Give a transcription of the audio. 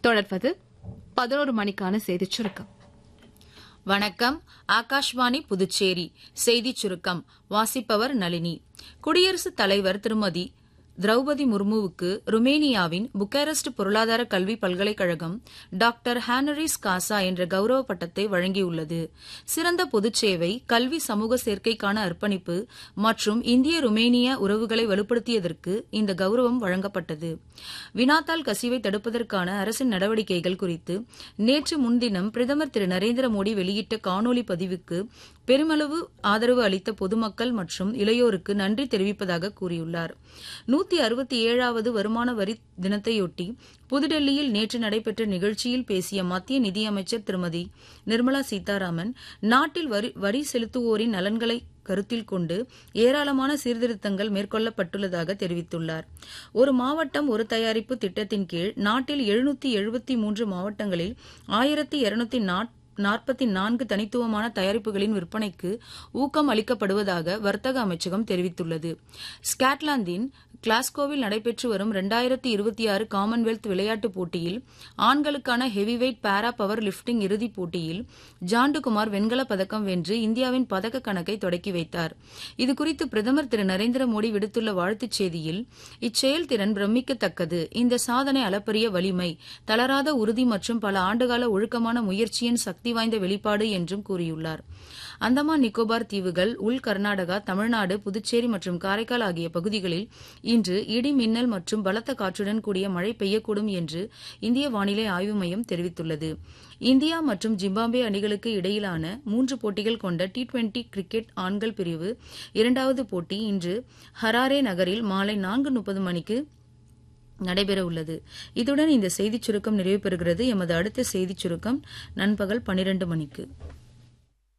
தொடர்வது பதினோரு மணிக்கான செய்திச் சுருக்கம் வணக்கம் ஆகாஷ்வாணி புதுச்சேரி செய்திச் சுருக்கம் வாசிப்பவர் நளினி குடியரசுத் தலைவர் திருமதி திரௌபதி முர்முவுக்கு ருமேனியாவின் புக்காரெஸ்ட் பொருளாதார கல்வி பல்கலைக்கழகம் டாக்டர் ஹானரிஸ் காசா என்ற கௌரவ பட்டத்தை வழங்கியுள்ளது சிறந்த பொதுச்சேவை கல்வி சமூக சேர்க்கைக்கான அர்ப்பணிப்பு மற்றும் இந்திய ருமேனிய உறவுகளை வலுப்படுத்தியதற்கு இந்த கௌரவம் வழங்கப்பட்டது வினாத்தாள் கசிவை தடுப்பதற்கான அரசின் நடவடிக்கைகள் குறித்து நேற்று முன்தினம் பிரதமர் திரு நரேந்திர மோடி வெளியிட்ட காணொலி பதிவுக்கு பெருமளவு ஆதரவு அளித்த பொதுமக்கள் மற்றும் இளையோருக்கு நன்றி தெரிவிப்பதாக கூறியுள்ளார் நூத்தி அறுபத்தி ஏழாவது வருமான வரி தினத்தையொட்டி புதுடெல்லியில் நேற்று நடைபெற்ற நிகழ்ச்சியில் பேசிய மத்திய நிதியமைச்சர் திருமதி நிர்மலா சீதாராமன் நாட்டில் வரி வரி செலுத்துவோரின் நலன்களை கருத்தில் கொண்டு ஏராளமான சீர்திருத்தங்கள் மேற்கொள்ளப்பட்டுள்ளதாக தெரிவித்துள்ளார் ஒரு மாவட்டம் ஒரு தயாரிப்பு திட்டத்தின் கீழ் நாட்டில் எழுநூத்தி எழுபத்தி மூன்று மாவட்டங்களில் ஆயிரத்தி இருநூத்தி நாற்பத்தி நான்கு தனித்துவமான தயாரிப்புகளின் விற்பனைக்கு ஊக்கம் அளிக்கப்படுவதாக வர்த்தக அமைச்சகம் தெரிவித்துள்ளது ஸ்காட்லாந்தின் கிளாஸ்கோவில் நடைபெற்று வரும் இரண்டாயிரத்தி இருபத்தி ஆறு காமன்வெல்த் விளையாட்டுப் போட்டியில் ஆண்களுக்கான ஹெவிவெயிட் பாரா பவர் லிப்டிங் இறுதிப் போட்டியில் ஜாண்டுகுமார் வெண்கலப் பதக்கம் வென்று இந்தியாவின் பதக்க கணக்கை தொடக்கி வைத்தார் இதுகுறித்து பிரதமர் திரு நரேந்திர மோடி விடுத்துள்ள வாழ்த்துச் செய்தியில் இச்செயல்திறன் பிரமிக்கத்தக்கது இந்த சாதனை அளப்பரிய வலிமை தளராத உறுதி மற்றும் பல ஆண்டுகால ஒழுக்கமான முயற்சியின் சக்தி வாய்ந்த வெளிப்பாடு என்றும் கூறியுள்ளார் அந்தமான் நிக்கோபார் தீவுகள் உள் கர்நாடகா தமிழ்நாடு புதுச்சேரி மற்றும் காரைக்கால் ஆகிய பகுதிகளில் இன்று இடி மின்னல் மற்றும் பலத்த காற்றுடன் கூடிய மழை பெய்யக்கூடும் என்று இந்திய வானிலை ஆய்வு மையம் தெரிவித்துள்ளது இந்தியா மற்றும் ஜிம்பாப்வே அணிகளுக்கு இடையிலான மூன்று போட்டிகள் கொண்ட டி டுவெண்டி கிரிக்கெட் ஆண்கள் பிரிவு இரண்டாவது போட்டி இன்று ஹராரே நகரில் மாலை நான்கு முப்பது மணிக்கு நடைபெறவுள்ளது இத்துடன் இந்த செய்திச் சுருக்கம் நிறைவு பெறுகிறது எமது அடுத்த செய்திச் சுருக்கம் நண்பகல் பனிரண்டு மணிக்கு